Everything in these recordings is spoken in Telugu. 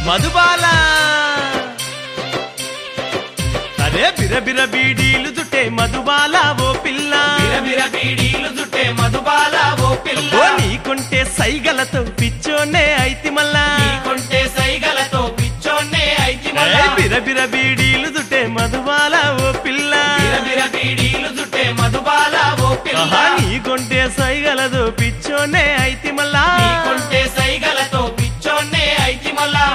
మధుబాల అరే బిరబిర బీడీలు దుట్టే మధుబాల ఓ పిల్ల బిరబిర బీడీలు చుట్టే మధుబాల ఓ పిల్ల ఓ నీకుంటే సైగలతో పిచ్చోనే ఐతి మల్లా నీకుంటే సైగలతో పిచ్చోన్నే ఐతి ఏ మళ్ళా బిరబిర బీడీలు దుట్టే మధుబాల ఓ పిల్ల బిరబిర బీడీలు చుట్టే మధుబాల ఓ పిల్ల ఆహా, నీకుంటే సైగలతో పిచ్చోనే ఐతి మల్లా నీకుంటే సైగలతో పిచ్చోన్నే ఐతి మళ్ళా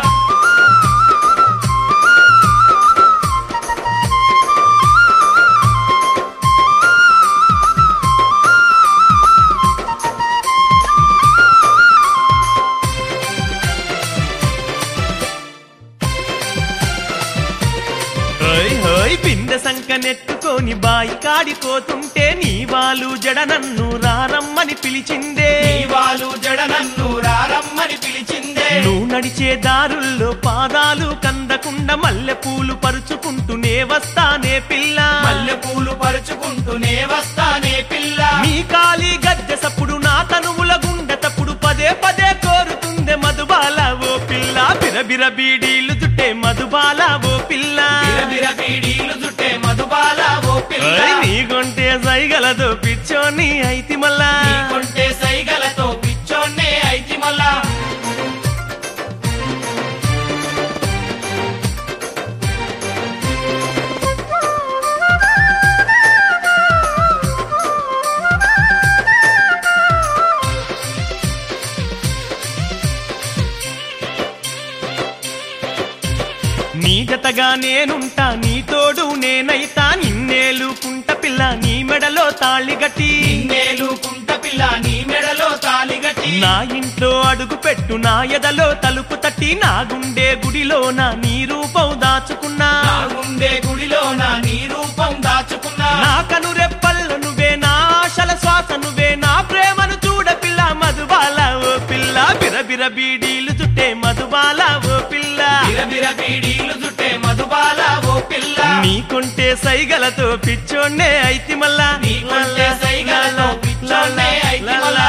హోయ్ హోయ్ బిందె సంక నెట్టుకొని బాయి కాడిపోతుంటే నీ వాళ్ళు జడ నన్ను రారమ్మని పిలిచిందే నీవాలు జడ నన్ను రారమ్మని పిలిచిందే నువ్వు నడిచే దారుల్లో పాదాలు కందకుండా మల్లె పూలు పరుచుకుంటూనే వస్తానే పిల్ల మల్లె పూలు పరుచుకుంటూనే వస్తానే పిల్ల నీ కాలి గద్దె సప్పుడు నా తనువుల గుండె తప్పుడు పదే పదే కోరుతుందే మధుబాల ఓ పిల్ల బిరబిర బీడీలు దుట్టే మధుబాల ఓ పిల్ల బిరబిర బీడీలు చుట్టే మధుబాల ఓ పిల్ల ఓయ్ నీ గుంటే సైగలతో పిచ్చోని ఐతి మల్లా నీకుంటే సైగలతో పిచ్చోన్నే ఐతి మళ్ళా నీ జతగా నేనుంటా నీ తోడు నేనైతా నిన్నేలుకుంట పిల్ల నీ మెడలో తాళి గట్టి నిన్నేలు కుంట పిల్ల నీ మెడలో తాలిగట్టి నా ఇంట్లో అడుగు పెట్టు నా ఎదలో తలుపు తట్టి నా గుండె గుడిలోన నీ రూపం దాచుకున్నా నా గుండె గుడిలో నా నీ రూపం దాచుకున్నా నా కనురెప్పల్లో నువ్వే నా ఆశల శ్వాస నువ్వే నా ప్రేమను చూడ పిల్ల మధుబాల ఓ పిల్ల బిరబిర బీడీలు చుట్టే మధుబాల ఓ పిల్ల బిరబిర బీడీలు చుట్టే మధుబాల ఓ పిల్ల నీకుంటే సైగలతో పిచ్చోన్నే ఐతి మల్లా నీకుంటే సైగలతో పిచ్చోన్నే ఐతి మల్లా.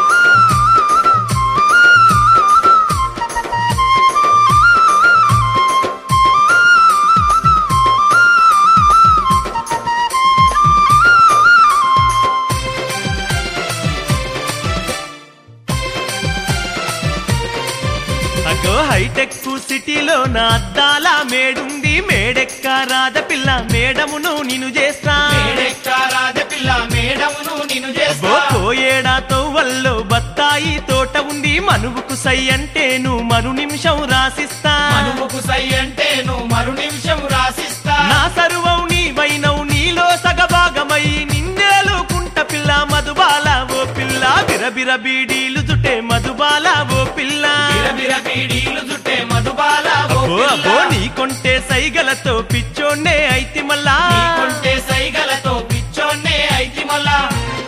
అగో హైటెక్ సిటీలో నా అద్దాల మేడుంది మేడెక్క రాద పిల్ల మేడమును నిన్ను చేస్తా మేడెక్కారాద పిల్ల మేడమును నిన్ను అబ్బో చేస్తా కోయేడా తోవల్లో బత్తాయి తోట ఉంది మనువుకు సై అంటే నువ్వు మరు నిమిషం రాసిస్తా మనువుకు సై అంటే నువ్వు మరు నిమిషం రాసిస్తా నా సర్వం నీవైనవు నీలో సగభాగమై నిన్నేలుకుంట పిల్ల మధుబాల ఓ పిల్ల బిరబిర బీడీలు చుట్టే మధుబాల ఓ పిల్ల బిరబిర బీడీలు చుట్టే మధుబాల ఓ అబ్బో అబ్బో పిల్ల నీకొంటే సైగలతో పిచ్చోన్నే ఐతి మల్లా నీకుంటే సైగలతో పిచ్చోన్నే ఐతి మళ్ళా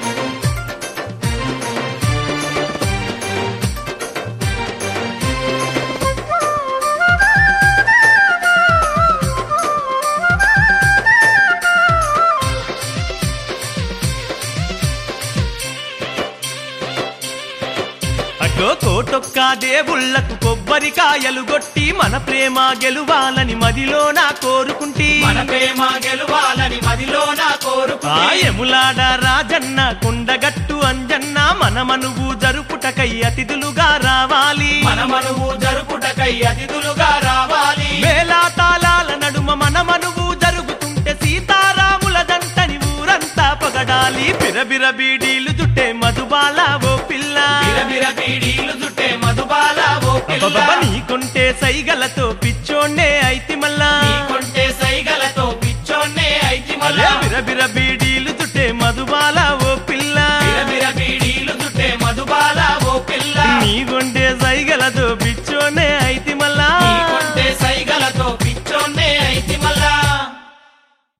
అటో కోటొక్క దేవుళ్ళకు కొబ్బరికాయలు గొట్టి మన ప్రేమ గెలువాలని మదిలో నా కోరుకుంటి మన ప్రేమ గెలువాలని మదిలో నా ఆ కోరుకుంటే ఎములాడ రాజన్న కొండగట్టు అంజన్న మన మనువు జరుపుటకై అతిథులుగా రావాలి మన మనువు జరుపుటకై అతిథులుగా రావాలి మేళా తాళాల నడుమ మన మనువు జరుగుతుంటే సీతారాముల దంటని ఊరంతా పొగడాలి బిరబిర బీడీలు దుట్టే మధుబాల ఓ పిల్ల బిరబిర బీడీలు చుట్టే మధుబాల ఓ పిల్ల అబ్బబ్బబ్బ, నీకుంటే సైగలతో పిచ్చోన్నే ఐతి మల్లా నీకుంటే సైగలతో పిచ్చోన్నే ఐతి అరే మళ్ళా బిరబిర బీడి